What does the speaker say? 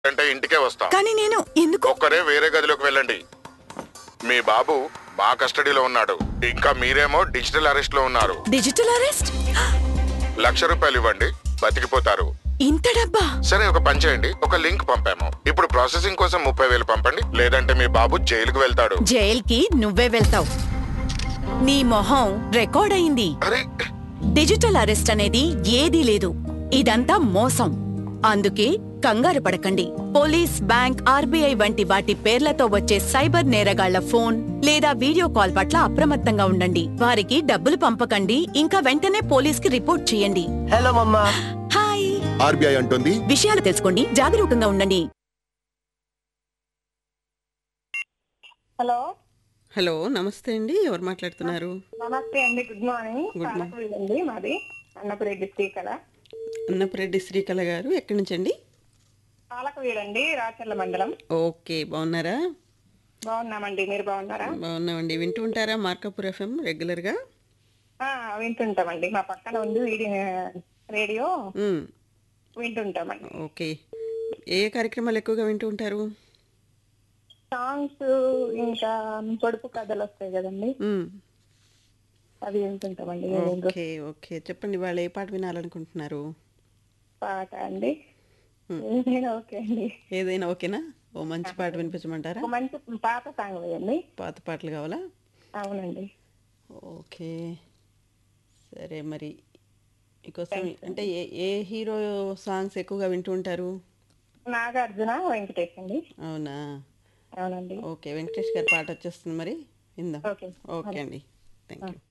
అంటే ఇంటికే వస్తాం కానీ నేను ఎందుకు ఒక్కరే వేరే గదిలోకి వెళ్ళండి మీ బాబు మా కస్టడీలో ఉన్నాడు ఇంకా మీరేమో డిజిటల్ అరెస్ట్ లో ఉన్నారు డిజిటల్ అరెస్ట్ లక్ష రూపాయలు ఇవ్వండి బతికిపోతారు ఇంత డబ్బా సరే ఒక పని చేయండి ఒక లింక్ పంపాము ఇప్పుడు ప్రాసెసింగ్ కోసం ముప్పై వేలు పంపండి లేదంటే మీ బాబు జైలుకు వెళ్తాడు జైల్కి నువ్వే వెళ్తావు నీ మొహం రికార్డ్ అయింది అరే డిజిటల్ అరెస్ట్ అనేది ఏదీ లేదు ఇదంతా మోసం అందుకే కంగారు పడకండి పోలీస్ బ్యాంక్ ఆర్బీఐ వంటి వాటి పేర్లతో వచ్చే సైబర్ నేరగాళ్ల ఫోన్ లేదా వీడియో కాల్ పట్ల అప్రమత్తంగా ఉండండి వారికి డబ్బులు పంపకండి ఇంకా వెంటనే పోలీస్కి రిపోర్ట్ చేయండి హలో మమ్మా హాయ్ ఆర్బీఐ అంటుంది విషయాలు తెలుసుకోండి జాగరూకంగా ఉండండి హలో హలో నమస్తే అండి ఎవరు మాట్లాడుతున్నారు నమస్తే అండి గుడ్ మార్నింగ్ పాలకవీడు అండి మాది అన్నపురెడ్డి శ్రీకళ అన్నపురెడ్డి శ్రీకళ గారు ఎక్కడి నుంచి అండి పాలకవీడు అండి రాచర్ల మండలం ఓకే బాగున్నారా బాగున్నామండి మీరు బాగున్నారా బాగున్నామండి వింటూ ఉంటారా మార్కాపూర్ ఎఫ్ఎం రెగ్యులర్గా ఆ, వింటుంటామండి మా పక్కన ఉంది వీడియో రేడియో మ్, వింటుంటామండి ఓకే ఏ ఏ కార్యక్రమాలు ఎక్కువగా వింటూ ఉంటారు సాంగ్స్ ఇంకా పొడుపు కథలు వస్తాయి కదండి మ్, అవి వింటుంటామండి ఓకే ఓకే చెప్పండి వాళ్ళు ఏ పాట వినాలనుకుంటున్నారు పాట అండి ఏదైనా ఓకే అండి ఏదైనా ఓకేనా ఓ మంచి పాట వినిపించమంటారా ఒక మంచి పాత సాంగ్ వేయండి పాత పాటలు కావాలా అవునండి ఓకే సరే మరి మీకోసం అంటే ఏ ఏ హీరో సాంగ్స్ ఎక్కువగా వింటూ ఉంటారు నాగార్జున వెంకటేష్ అండి అవునా అవునండి ఓకే వెంకటేష్ గారి పాట వచ్చేస్తుంది మరి విందాం ఓకే ఓకే అండి థ్యాంక్ యూ